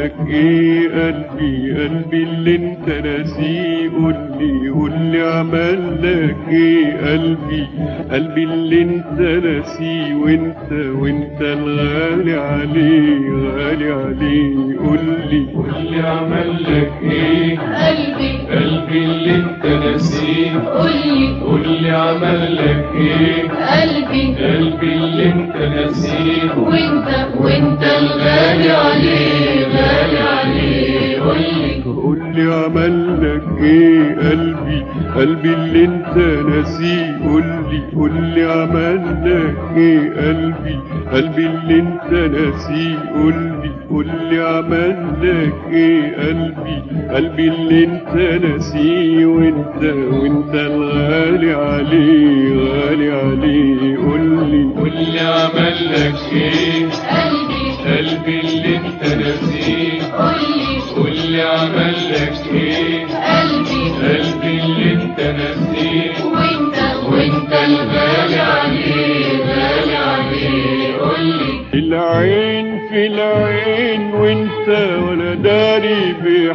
لك ايه قلبي قلبي اللي انت ناسيه قول لي قول لي عمل لك ايه قلبي قلبي اللي انت ناسيه وانت وانت الغالي عليه غالي عليه قول لي قول لي عمل لك ايه قلبي قلبي اللي انت ناسيه قولي قول لي عمل لك ايه قلبي قلبي اللي انت ناسيه وانت وانت الغالي عليه غالي عليه قولي قول لي عمل لك ايه قلبي قلبي اللي انت ناسيه قول لي قول لي عمل لك ايه قلبي قلبي اللي انت ناسيه قول لي قول لي عمل لك ايه قلبي قلبي اللي انت ناسيه وانت وانت الغالي عليه غالي عليه قول لي قول لي عمل لك ايه قلبي قلبي اللي انت ناسيه قولي قول لي عمل لك ايه قلبي قلبي اللي انت ناسيه وانت وانت الغالي عليه غالي عليه قولي العين في العين وانت ولا داري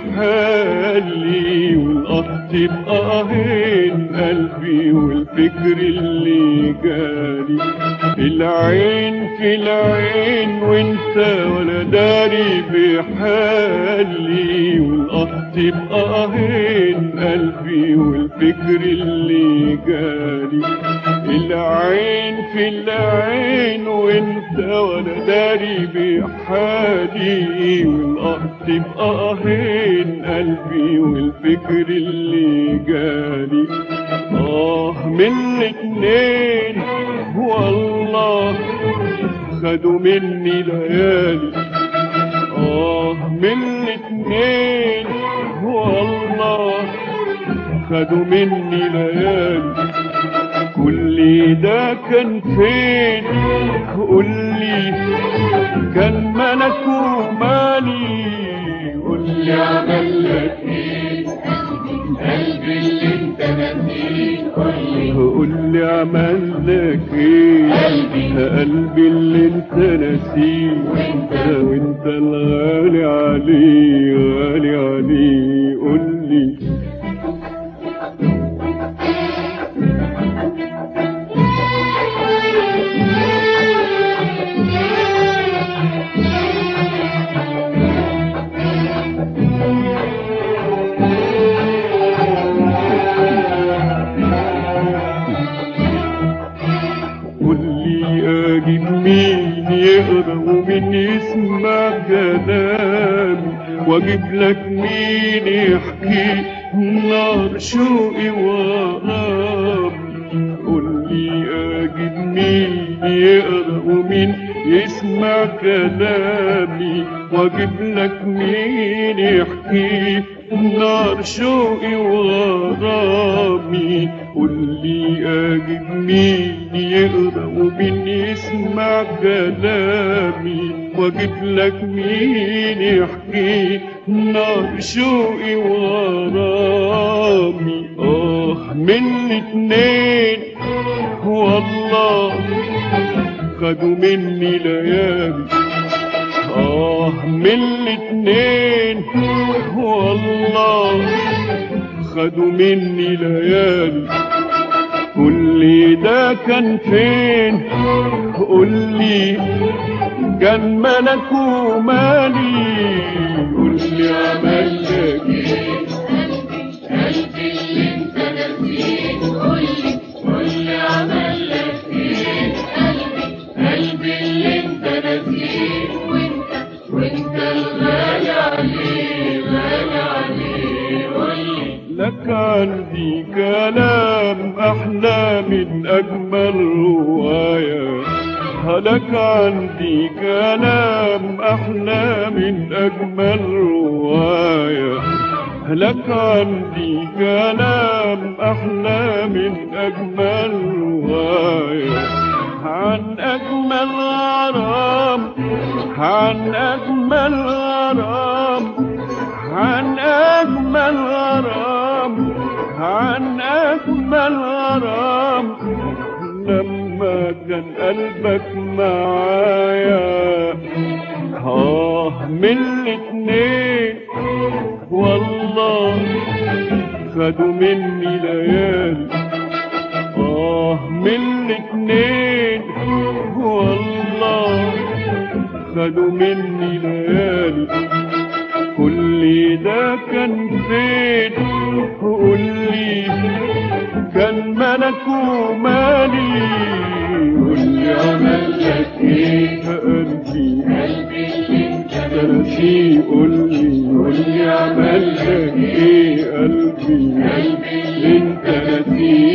بحالي والقط بقاهين قلبي والفكر اللي جالي العين في العين وانت ولا داري بحالي والقط بقاهين قلبي والفكر اللي جالي العين في العين وانت ولا داري بحالي والقط بقاهين قلبي والفكر اللي جالي اه من الاتنين والله خدوا مني ليالي اه من الاتنين والله خدوا مني ليالي كل ده كان فين قول لي كان ملك ومالي قول لي عمل لك ايه قلبي اللي انت ناسيه قول لي قول لي عمل لك ايه قلبي. قلبي اللي انت ناسيه وانت. وانت الغالي عليه غالي عليه قول لي قول لي اجيب مين يقرا ومين يسمع كلامي واجيب لك مين يحكي نار شوقي وغرامي قول لي اجيب مين يقرا ومين يسمع كلامي واجيب لك مين يحكي نار شوقي وغرامي قول لي اجيب مين يقرا ومين يسمع كلامي واجيب لك مين يحكي نار شوقي وغرامي اه من الاتنين والله خدوا مني ليالي آه من الاتنين والله خدوا مني ليالي كل ده كان فين قول لي كان ملك ومالي قول لي عمل لك إيه؟ قلبي اللي انت ناسيه قولي قولي عمل لك ايه قلبي قلبي اللي انت ناسيه وانت وانت الغالي عليه غالي عليه قولي لك عندي كلام أحلى من أجمل رواية لك عندي كلام أحلى من أجمل رواية لك عندي كلام أحلى من أجمل رواية عن أجمل غرام عن أجمل غرام عن أجمل غرام عن أجمل غرام لما كان قلبك معايا آه من الاتنين والله خدوا مني ليالي آه من الاتنين والله خدوا مني ليالي كل ده كان فين قول لي كان ملك ومالي قول لي عمل لك ايه يا قلبي قلبي اللي انت تنسي قول لي قول لي عمل لك ايه قلبي قلبي اللي انت نسيت